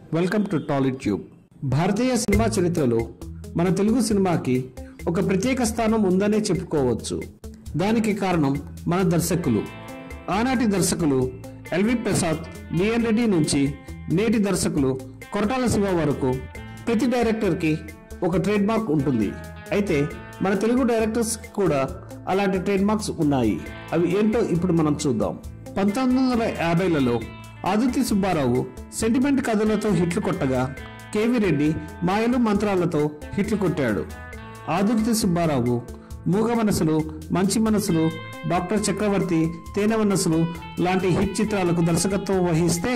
welcome to Tollywood tube భారతీయ cinema చరిత్రలో మన తెలుగు సినిమాకి ఒక ప్రత్యేక స్థానం ఉందనే చెప్పుకోవచ్చు దానికి కారణం మన దర్శకులు ఆనాటి దర్శకులు ఎల్వి ప్రసాద్ బిఎన్ రెడ్డి నుంచి నేటి దర్శకులు కొరటాల శివ వరకు ప్రతి డైరెక్టర్కి ఒక ట్రేడ్ మార్క్ ఉంటుంది అయితే మన తెలుగు డైరెక్టర్స్ కూడా అలాంటి ట్రేడ్ మార్క్స్ ఉన్నాయి అవి ఏంటో ఇప్పుడు మనం చూద్దాం పంతొమ్మిది వందల యాభైలలో ఆదిత్య సుబ్బారావు సెంటిమెంట్ కథలతో హిట్లు కొట్టగా కేవి రెడ్డి మాయలు మంత్రాలతో హిట్లు కొట్టాడు ఆదిత్య సుబ్బారావు మూగ మనసులు మంచి మనసులు డాక్టర్ చక్రవర్తి తేనె మనసులు లాంటి హిట్ చిత్రాలకు దర్శకత్వం వహిస్తే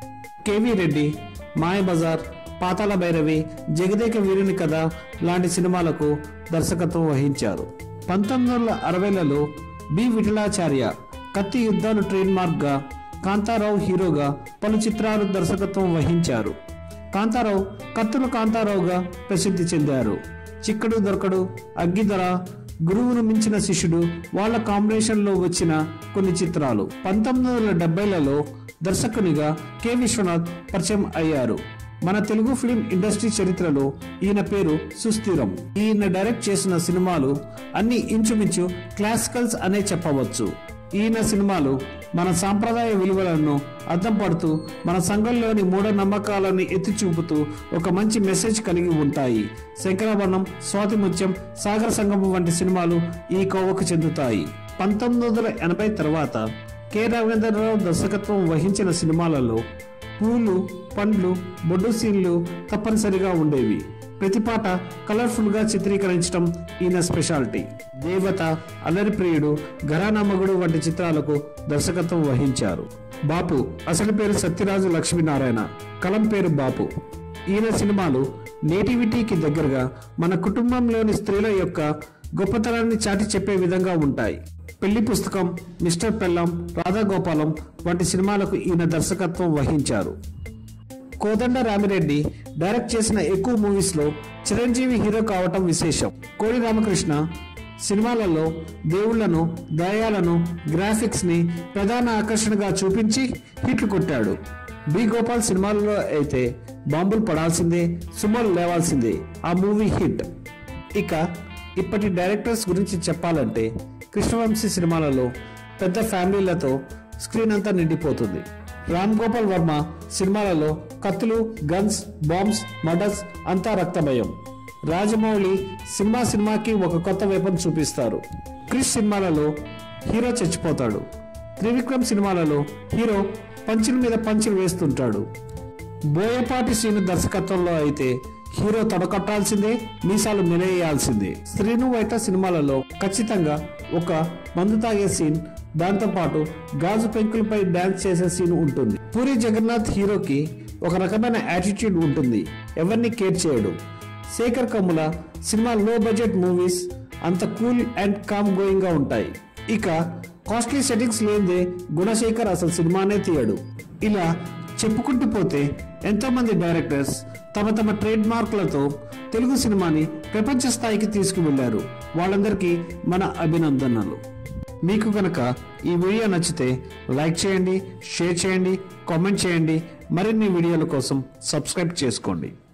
కేవీ రెడ్డి మాయబజార్ పాతాళ భైరవి జగదేక వీరుని కథ లాంటి సినిమాలకు దర్శకత్వం వహించారు పంతొమ్మిది వందల అరవైలలో బి విఠలాచార్య కత్తి యుద్ధాలు ట్రేడ్ మార్క్ గా కాంతారావు హీరోగా పలు చిత్రాలు దర్శకత్వం వహించారు కాంతారావు కత్తుల కాంతారావుగా ప్రసిద్ధి చెందారు చిక్కడు దొరకడు అగ్గిధర గురువును మించిన శిష్యుడు వాళ్ళ కాంబినేషన్ లో వచ్చిన కొన్ని చిత్రాలు పంతొమ్మిది వందల డెబ్బైలలో దర్శకునిగా కె విశ్వనాథ్ పరిచయం అయ్యారు మన తెలుగు ఫిలిం ఇండస్ట్రీ చరిత్రలో ఈయన పేరు సుస్థిరం ఈయన డైరెక్ట్ చేసిన సినిమాలు అన్ని ఇంచుమించు క్లాసికల్స్ అనే చెప్పవచ్చు ఈయన సినిమాలు మన సాంప్రదాయ విలువలను అద్దం పడుతూ మన సంఘంలోని మూఢనమ్మకాలను ఎత్తి చూపుతూ ఒక మంచి మెసేజ్ కలిగి ఉంటాయి శంకరాభరణం స్వాతి ముత్యం సాగర సంగమం వంటి సినిమాలు ఈ కోవకు చెందుతాయి పంతొమ్మిది వందల ఎనభై తర్వాత కె రవీంద్రరావు దర్శకత్వం వహించిన సినిమాలలో పూలు పండ్లు బొడ్డు సీన్లు తప్పనిసరిగా ఉండేవి ప్రతి పాట కలర్ఫుల్ గా చిత్రీకరించడం ఈయన స్పెషాలిటీ దేవత అల్లరి ప్రియుడు ఘరానా మగుడు వంటి చిత్రాలకు దర్శకత్వం వహించారు బాపు అసలు పేరు సత్యరాజు లక్ష్మీనారాయణ కలం పేరు బాపు ఈయన సినిమాలు నేటివిటీకి దగ్గరగా మన కుటుంబంలోని స్త్రీల యొక్క గొప్పతనాన్ని చాటి చెప్పే విధంగా ఉంటాయి పెళ్లి పుస్తకం మిస్టర్ పెల్లం రాధాగోపాలం వంటి సినిమాలకు ఈయన దర్శకత్వం వహించారు కోదండ రామిరెడ్డి డైరెక్ట్ చేసిన ఎక్కువ మూవీస్ లో చిరంజీవి హీరో కావటం విశేషం కోడి రామకృష్ణ సినిమాలలో దేవుళ్లను దయాలను గ్రాఫిక్స్ ని ప్రధాన ఆకర్షణగా చూపించి హిట్లు కొట్టాడు బి గోపాల్ సినిమాలలో అయితే బాంబులు పడాల్సిందే సుమోలు లేవాల్సిందే ఆ మూవీ హిట్ ఇక ఇప్పటి డైరెక్టర్స్ గురించి చెప్పాలంటే కృష్ణవంశీ సినిమాలలో పెద్ద ఫ్యామిలీలతో స్క్రీన్ అంతా నిండిపోతుంది రామ్ గోపాల్ వర్మ సినిమాలలో కత్తులు గన్స్ బాంబ్స్ మర్డర్స్ అంతా రక్తమయం రాజమౌళి సినిమా సినిమాకి ఒక కొత్త వేపం చూపిస్తారు క్రిష్ సినిమాలలో హీరో చచ్చిపోతాడు త్రివిక్రమ్ సినిమాలలో హీరో పంచుల మీద పంచులు వేస్తుంటాడు బోయపాటి శ్రీను దర్శకత్వంలో అయితే హీరో తొడకట్టాల్సిందే మీసాలు మెలేయాల్సిందే శ్రీను వైట సినిమాలలో ఖచ్చితంగా ఒక మందు తాగే సీన్ దాంతో పాటు గాజు పెంకులపై డాన్స్ చేసే సీన్ ఉంటుంది పూరి జగన్నాథ్ హీరోకి ఒక రకమైన యాటిట్యూడ్ ఉంటుంది ఎవరిని కేర్ చేయడు శేఖర్ కమ్ముల సినిమా లో బడ్జెట్ మూవీస్ అంత కూల్ అండ్ కామ్ గోయింగ్ గా ఉంటాయి ఇక కాస్ట్లీ సెట్టింగ్స్ లేదే గుణశేఖర్ అసలు సినిమానే తీయడు ఇలా చెప్పుకుంటూ పోతే ఎంతో మంది డైరెక్టర్స్ తమ తమ ట్రేడ్ మార్క్లతో తెలుగు సినిమాని ప్రపంచ స్థాయికి తీసుకువెళ్లారు వాళ్ళందరికీ మన అభినందనలు మీకు కనుక ఈ వీడియో నచ్చితే లైక్ చేయండి షేర్ చేయండి కామెంట్ చేయండి మరిన్ని వీడియోల కోసం సబ్స్క్రైబ్ చేసుకోండి